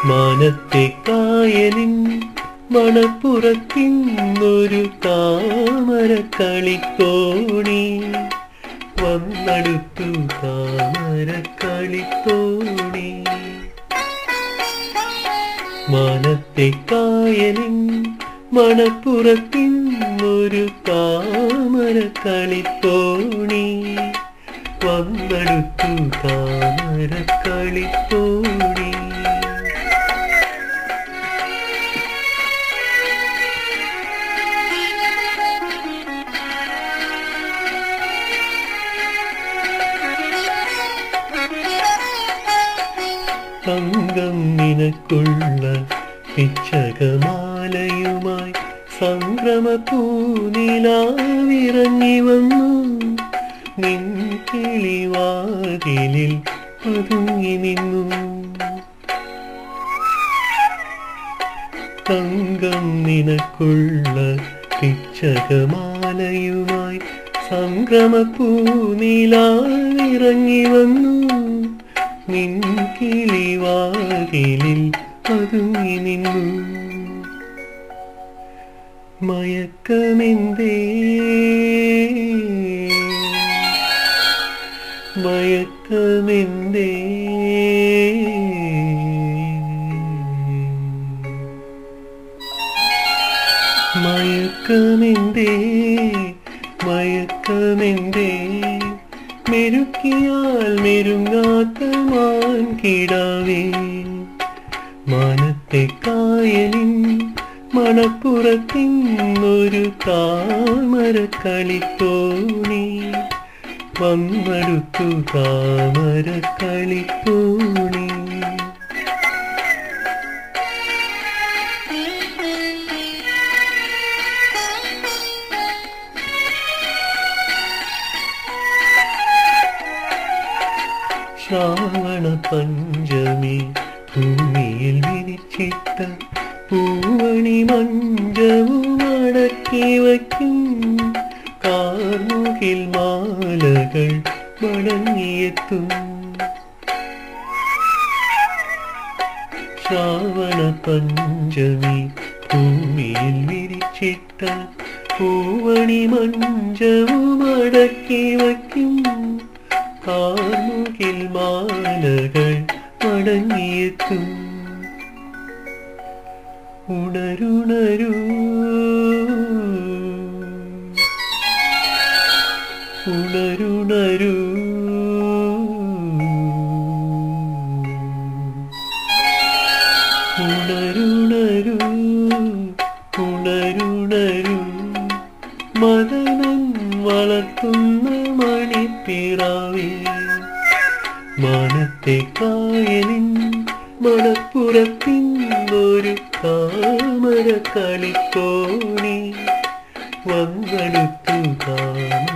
മാനത്തെ കായലിൻ മണപ്പുറത്തിന്നൊരു താമര കളിത്തോണി വന്നടുത്തു താമര കളിത്തോണി മാനത്തെ കായലിൻ മണപ്പുറത്തിന്നൊരു താമര കളിത്തോണി വന്നടുത്തു താമര കളിത്തോണി തങ്കം നിനക്കുള്ള പിച്ചകമാലയുമായി സംക്രമ പൂനിലാവിറങ്ങി വന്നു നിൻ കിളിവാതിലിൽ ഒതുങ്ങി നിന്നു തങ്കം നിനക്കുള്ള പിച്ചകമാലയുമായി സംക്രമ പൂനിലാവിറങ്ങി വന്നു നിൻ കിളിവാതിലിൽ ഒതുങ്ങി നിന്നു മയക്കമെന്തേ മയക്കമെന്തേ മയക്കമെന്തേ മയക്കമെന്തേ മെരുക്കിയാൽ മെരുങ്ങാത്ത മാൻ കിടാവേ മാനത്തെ കായലിൻ മണപ്പുറത്തിന്നൊരു താമര കളിത്തോണി വന്നടുത്തു താമര കളിത്തോണി ശ്രാവണ പഞ്ചമി ഭൂമിയിൽ വിരിച്ചിട്ട പൂവണി മഞ്ചവും അടക്കി വയ്ക്കും കാർമുകിൽ മാലകൾ മടങ്ങിയെത്തും ശ്രാവണ പഞ്ചമി ഭൂമിയിൽ വിരിച്ചിട്ട പൂവണി മഞ്ചവും അടക്കി വയ്ക്കും കാർമുകിൽ മാലകൾ മടങ്ങിയെത്തും ഉണരുണരൂ ഉണരുണരൂ ഉണരുണരൂ ഉണരുണരൂ മദനൻ വളർത്തുന്ന മണിപ്പിറാവേ മാനത്തെ കായലിൻ മണപ്പുറത്തിന്നൊരു താമര കളിത്തോണി വന്നടുത്തു താമര